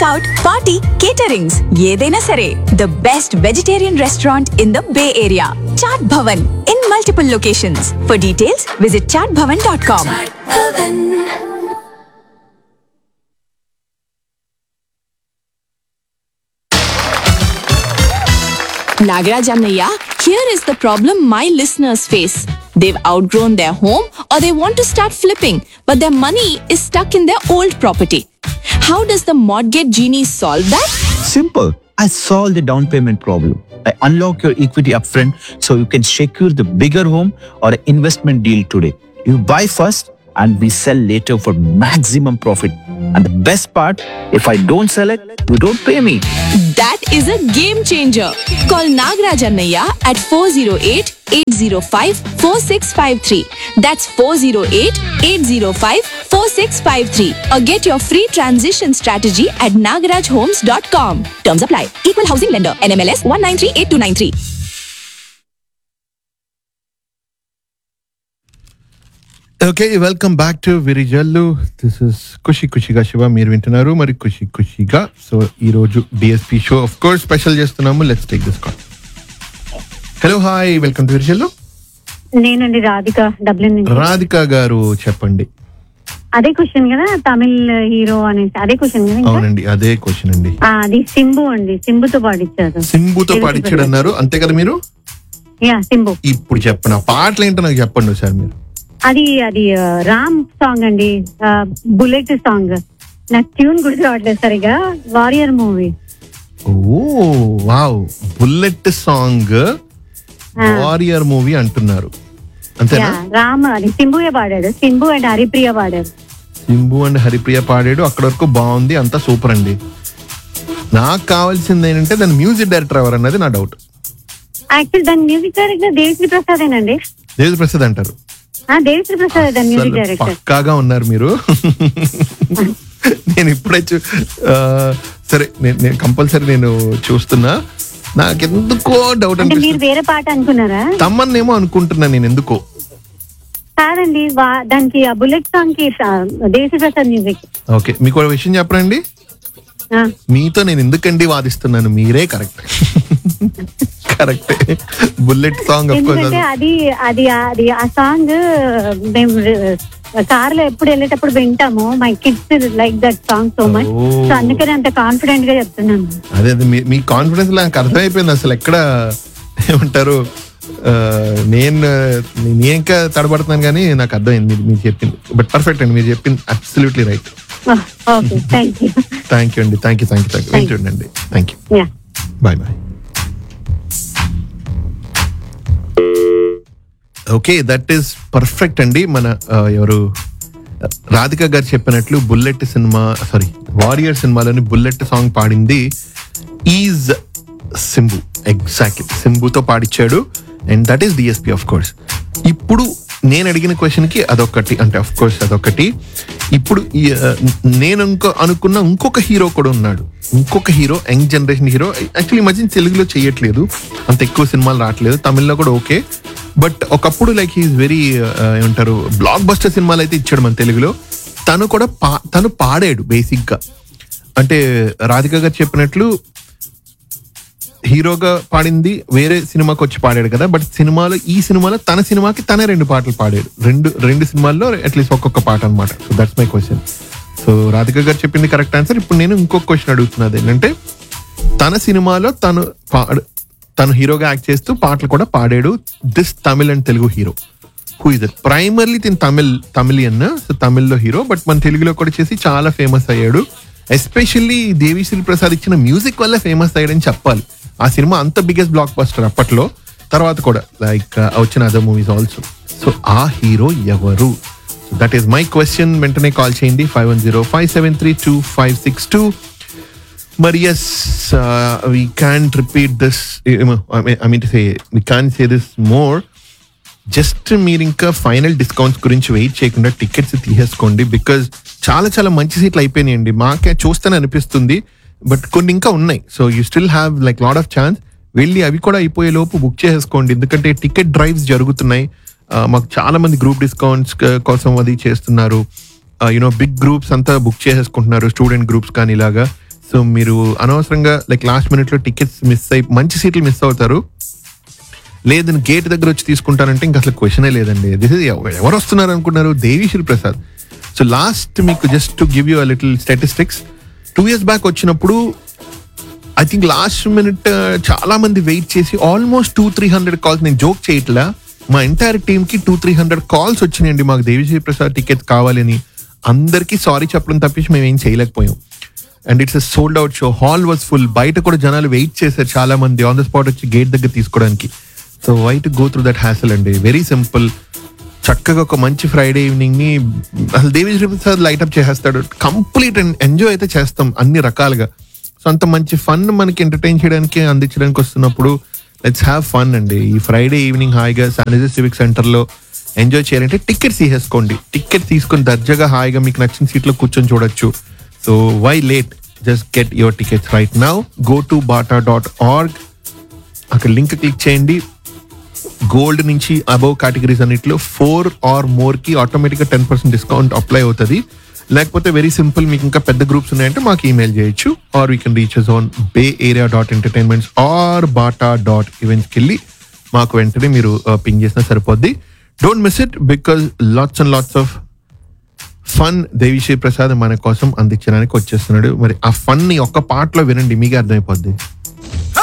Out party caterings ఏదైనా సరే the best vegetarian restaurant in the bay area Chaat Bhavan in multiple locations for details visit Chaat Bhavan dot com Nagaraj Annaya, here is the problem my listeners face. They've outgrown their home or they want to start flipping, but their money is stuck in their old property. How does the mortgage genie solve that? Simple. I solve the down payment problem. I unlock your equity upfront so you can secure the bigger home or an investment deal today. You buy first and we sell later for maximum profit. And the best part, if I don't sell it, you don't pay me. That is a game changer. Call Nagaraj Annaya at 408 805 4653. That's 408 805 4653. Or get your free transition strategy at nagarajhomes.com. Terms apply. Equal housing lender. NMLS 1938293. Okay welcome back to Virijallu this is Khushi ఖుషిగా శివ మీరు వింటున్నారు మరి ఖుషి ఖుషిగా so ఈ రోజు DSP show of course special చేస్తున్నాము let's take this call hello hi welcome to Virijallu నేనండి రాధిక డబ్లిన్ నుంచి రాధిక గారు చెప్పండి అదే క్వశ్చన్ కదా తమిళ్ హీరో అనేసి అదే క్వశ్చన్ కదా ఇంకా? అవునండి అదే క్వశ్చన్ అండి ఆ, అది సింబు అండి సింబుతో పాడిచ్చారు సింబుతో పాడిచ్చాడు అన్నారు అంతే కదా మీరు యా సింబు ఇప్పుడు చెప్పండి ఆ పాటలు ఏంటో నాకు చెప్పండి సార్ మీరు అది అది ఆ, రామ్ సాంగ్ అండి ఆ, బుల్లెట్ సాంగ్ నాకు ట్యూన్ గుర్తు రావట్లేదు సరిగా warrior movie oh wow bullet song warrior movie అంటున్నారు అంతేనా యా రామ్ అది సింబుయే పాడాడు సింబు అండ్ హరిప్రియ పాడారు సింబు అండ్ హరిప్రియ పాడాడు అక్కడ వరకు బాగుంది అంతా సూపర్ అండి నాకు కావాల్సింది ఏంటంటే దాని మ్యూజిక్ డైరెక్టర్ ఎవరు అన్నది నా డౌట్ యాక్చువల్ దాని మ్యూజిక్ డైరెక్టర్ దేవిశ్రీ ప్రసాదేనండి దేవి ప్రసాద్ అంటారు ఆ దేవిశ్రీ ప్రసాద్ దాని మ్యూజిక్ అసలు డైరెక్టర్ పక్కాగా ఉన్నారు మీరు నేను ఇప్పుడే చూ ఆ, సరే నేను నేను కంపల్సరీ నేను చూస్తున్నా నాకెందుకో డౌట్ అంటే మీరు అనిపిస్తుంది వేరే పాట అనుకున్నారా తమ్మన్నేమో అనుకుంటున్నా నేను ఎందుకో కాదండి వా- దానికి ఆ బుల్లెట్ సాంగ్ కి దేవిశ్రీ ప్రసాద్ మ్యూజిక్ ఓకే మీకు ఒక విషయం చెప్పనండి ఆ, మీతో నేను ఎందుకండి వాదిస్తున్నాను మీరే కరెక్ట్ కరెక్టే బుల్లెట్ సాంగ్ అఫ్ కోర్స్ ఎందుకంటే అది అది అది ఆ సాంగ్ మేము కార్ లో ఎప్పుడు వెళ్ళేటప్పుడు వింటాము my kids like that song so much Oh. So అందుకని అంత కాన్ఫిడెంట్ గా చెప్తున్నాను అదే అదే మీ- మీ కాన్ఫిడెన్స్ నాకు అర్థమైపోయింది అసలు ఎక్కడ ఏమంటారు ఆ, నేను నేను ఇంకా తడబడుతున్నాను కానీ నాకు అర్థమైంది మీరు- మీరు చెప్పింది బట్ పర్ఫెక్ట్ అండి మీరు చెప్పింది absolutely right okay thank you thank you అండి thank you thank you thank you Thank you. వింటుండండి thank you yeah bye bye okay that is perfect అండి మన ఆ, ఎవరు రాధిక గారు చెప్పినట్లు బుల్లెట్ సినిమా సారీ వారియర్ సినిమాలోని బుల్లెట్ సాంగ్ పాడింది ఈజ్ సింబు ఎగ్జాక్ట్లీ సింబుతో పాడిచ్చాడు and that is DSP of course ఇప్పుడు నేను అడిగిన క్వశ్చన్ కి అదొకటి అంటే ఆఫ్ కోర్స్ అదొకటి ఇప్పుడు ఈ, ఆ, నేను ఇంకో అనుకున్న ఇంకొక హీరో కూడా ఉన్నాడు ఇంకొక hero young generation hero actually ఈ మధ్య తెలుగులో చేయట్లేదు అంత ఎక్కువ సినిమాలు రావట్లేదు తమిళ్లో కూడా ఓకే బట్ ఒకప్పుడు లైక్ హీస్ వెరీ ఏమంటారు బ్లాక్ బస్టర్ సినిమాలు అయితే ఇచ్చాడు మన తెలుగులో తను కూడా పా తను పాడాడు బేసిక్ గా అంటే రాధిక గారు చెప్పినట్లు హీరోగా పాడింది వేరే సినిమాకి వచ్చి పాడాడు కదా బట్ సినిమాలో ఈ సినిమాలో తన సినిమాకి తనే రెండు పాటలు పాడాడు రెండు రెండు సినిమాల్లో అట్లీస్ట్ ఒక్కొక్క పాట అనమాట so that's my question so Radhika గారు చెప్పింది కరెక్ట్ ఆన్సర్ ఇప్పుడు నేను ఇంకొక క్వశ్చన్ అడుగుతున్నది ఏంటంటే తన సినిమాలో తను పాడు తను హీరోగా యాక్ట్ చేస్తూ పాటలు కూడా పాడాడు this Tamil and Telugu hero who is primarily in Tamil Tamilian so తమిళ్లో హీరో బట్ మన తెలుగులో కూడా చేసి చాలా ఫేమస్ అయ్యాడు ఎస్పెషల్లీ దేవిశ్రీ ప్రసాద్ ఇచ్చిన మ్యూజిక్ వల్ల ఫేమస్ అయ్యాడని చెప్పాలి ఆ సినిమా అంత బిగ్గెస్ట్ బ్లాక్ బస్టర్ అప్పట్లో తర్వాత కూడా లైక్ వచ్చిన other movies also so uh hero ఎవరు దట్ ఈస్ మై క్వశ్చన్ వెంటనే కాల్ చేయండి five one zero five seven three two five six two మరి yes we can repeat this I mean to say we can say this more just మీరు ఇంకా final discounts గురించి wait చేయకుండా tickets తీసేసుకోండి because చాలా చాలా మంచి సీట్లు అయిపోయినాయండి మాకే చూస్తేనే అనిపిస్తుంది బట్ కొన్ని ఇంకా ఉన్నాయి so you still have like lot of chance వెళ్ళి అవి కూడా అయిపోయే లోపు బుక్ చేసేసుకోండి ఎందుకంటే టికెట్ డ్రైవ్స్ జరుగుతున్నాయి ఆ, మాకు చాలా మంది గ్రూప్ డిస్కౌంట్స్ కోసం అది చేస్తున్నారు యునో బిగ్ గ్రూప్స్ అంతా బుక్ చేసేసుకుంటున్నారు స్టూడెంట్ గ్రూప్స్ కానీ ఇలాగా సో మీరు అనవసరంగా లైక్ లాస్ట్ మినిట్ లో టికెట్స్ మిస్ అయి మంచి సీట్లు మిస్ అవుతారు లేదు గేట్ దగ్గర వచ్చి తీసుకుంటానంటే ఇంకా అసలు క్వశ్చనే లేదండి దిస్ ఇస్ ఎవరు వస్తున్నారు అనుకున్నారు దేవిశ్రీ ప్రసాద్ సో లాస్ట్ మీకు just to give you a little statistics two years back వచ్చినప్పుడు ఐ థింక్ లాస్ట్ మినిట్ చాలా మంది వెయిట్ చేసి almost two three hundred calls నేను జోక్ చేయట్లా మా ఎంటైర్ టీమ్ కి టూ త్రీ హండ్రెడ్ కాల్స్ వచ్చినాయండి మాకు దేవిశ్రీ ప్రసాద్ టికెట్స్ కావాలని అందరికీ సారీ చెప్పడం తప్పించి మేము ఏం చేయలేకపోయాం and it's sold out show hall was full బయట కూడా జనాలు వెయిట్ చేశారు చాలా మంది ఆన్ ద స్పాట్ వచ్చి గేట్ దగ్గర తీసుకోవడానికి so why to go through that hassle అండి వెరీ సింపుల్ చక్కగా ఒక మంచి ఫ్రైడే ఈవినింగ్ ని అసలు దేవి ప్రసాద్ లైట్ అప్ చేసేస్తాడు కంప్లీట్ ఎంజాయ్ అయితే చేస్తాం అన్ని రకాలుగా సో అంత మంచి ఫన్ మనకి ఎంటర్టైన్ చేయడానికి అందించడానికి వస్తున్నప్పుడు లెట్స్ హ్యావ్ ఫన్ అండి ఈ ఫ్రైడే ఈవినింగ్ హాయిగా సానిజర్ సివిక్ సెంటర్ లో ఎంజాయ్ చేయాలంటే టికెట్స్ తీసేసుకోండి టికెట్ తీసుకొని దర్జాగా హాయిగా మీకు నచ్చిన సీట్ లో కూర్చొని చూడొచ్చు so why late just get your tickets right now go to BATA dot org అక్కడ లింక్ క్లిక్ చేయండి గోల్డ్ నుంచి అబౌవ్ కేటగిరీస్ అన్నిట్లో ఫోర్ ఆర్ మోర్ కి ఆటోమేటిక్ గా టెన్ పర్సెంట్ డిస్కౌంట్ అప్లై అవుతుంది లేకపోతే వెరీ సింపుల్ మీకు ఇంకా పెద్ద గ్రూప్స్ ఉన్నాయంటే మాకు ఈమెయిల్ చేయొచ్చు or we can reach on bay area dot entertainments or BATA dot ఈవెంట్స్కి వెళ్ళి మాకు వెంటనే మీరు పింగ్ చేసినా సరిపోద్ది don't miss it because lots and lots of fun Devi Sri Prasad మన కోసం అందించడానికి వచ్చేస్తున్నాడు మరి ఆ ఫన్ ని ఒక్క పాటలో వినండి మీకే అర్థమైపోద్ది